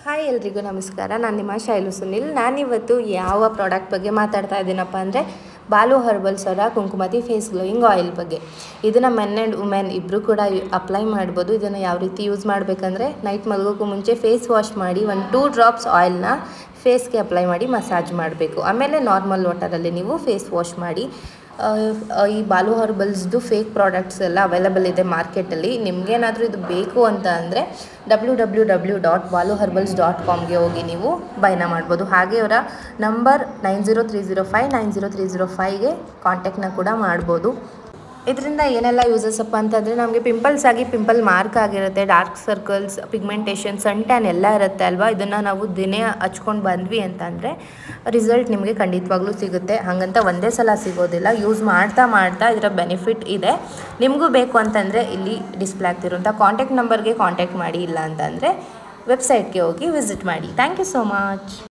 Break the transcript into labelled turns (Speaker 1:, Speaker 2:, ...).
Speaker 1: hi ಎಲ್ರಿಗೂ ನಮಸ್ಕಾರ ನಾನು ನಿಮ್ಮ ಶೈಲು ಸುನಿಲ್ ನಾನಿವತ್ತು ಯಾವ ಪ್ರಾಡಕ್ಟ್ ಬಗ್ಗೆ ಮಾತಾಡ್ತಾ ಇದ್ದೀನಪ್ಪ ಅಂದರೆ ಬಾಲು ಹರ್ಬಲ್ಸ್ ಅವರ ಕುಂಕುಮತಿ ಫೇಸ್ ಗ್ಲೋಯಿಂಗ್ ಆಯಿಲ್ ಬಗ್ಗೆ ಇದನ್ನು ಮೆನ್ ಆ್ಯಂಡ್ ವುಮೆನ್ ಇಬ್ಬರು ಕೂಡ ಅಪ್ಲೈ ಮಾಡ್ಬೋದು ಇದನ್ನು ಯಾವ ರೀತಿ ಯೂಸ್ ಮಾಡಬೇಕಂದ್ರೆ ನೈಟ್ ಮಲಗೋಕ್ಕೂ ಮುಂಚೆ ಫೇಸ್ ವಾಶ್ ಮಾಡಿ ಒಂದು ಟೂ ಡ್ರಾಪ್ಸ್ ಆಯಿಲ್ನ ಫೇಸ್ಗೆ ಅಪ್ಲೈ ಮಾಡಿ ಮಸಾಜ್ ಮಾಡಬೇಕು ಆಮೇಲೆ ನಾರ್ಮಲ್ ವಾಟರಲ್ಲಿ ನೀವು ಫೇಸ್ ವಾಶ್ ಮಾಡಿ ಆ, ಆ, ಈ ಬಾಲು ಹರ್ಬಲ್ಸ್ದು ಫೇಕ್ ಪ್ರಾಡಕ್ಟ್ಸ್ ಎಲ್ಲ ಅವೈಲಬಲ್ ಇದೆ ಮಾರ್ಕೆಟಲ್ಲಿ ನಿಮಗೇನಾದರೂ ಇದು ಬೇಕು ಅಂತ ಅಂದರೆ W W W dot Balu herbals dot ಕಾಮ್ಗೆ ಹೋಗಿ ನೀವು ಬೈನ ಮಾಡ್ಬೋದು ಹಾಗೆ ಅವರ number nine zero three zero five nine zero three zero ಫೈವ್ಗೆ ಕಾಂಟ್ಯಾಕ್ಟ್ನ ಕೂಡ ಮಾಡ್ಬೋದು ಇದರಿಂದ ಏನೆಲ್ಲ ಯೂಸಸ್ ಅಪ್ಪ ಅಂತಂದರೆ ನಮಗೆ ಪಿಂಪಲ್ಸ್ ಆಗಿ ಪಿಂಪಲ್ ಮಾರ್ಕ್ ಆಗಿರುತ್ತೆ dark circles pigmentation sun tan ಎಲ್ಲ ಇರುತ್ತೆ ಅಲ್ವಾ ಇದನ್ನು ನಾವು ದಿನೇ ಹಚ್ಕೊಂಡು ಬಂದ್ವಿ ಅಂತಂದರೆ ರಿಸಲ್ಟ್ ನಿಮಗೆ ಖಂಡಿತವಾಗ್ಲೂ ಸಿಗುತ್ತೆ ಹಾಗಂತ ಒಂದೇ ಸಲ ಸಿಗೋದಿಲ್ಲ ಯೂಸ್ ಮಾಡ್ತಾ ಮಾಡ್ತಾ ಇದರ ಬೆನಿಫಿಟ್ ಇದೆ ನಿಮಗೂ ಬೇಕು ಅಂತಂದರೆ ಇಲ್ಲಿ ಡಿಸ್ಪ್ಲೇ ಆಗ್ತಿರುವಂಥ ಕಾಂಟ್ಯಾಕ್ಟ್ ನಂಬರ್ಗೆ ಕಾಂಟ್ಯಾಕ್ಟ್ ಮಾಡಿ ಇಲ್ಲ ಅಂತಂದರೆ ವೆಬ್ಸೈಟ್ಗೆ ಹೋಗಿ ವಿಸಿಟ್ ಮಾಡಿ ಥ್ಯಾಂಕ್ ಯು ಸೋ ಮಚ್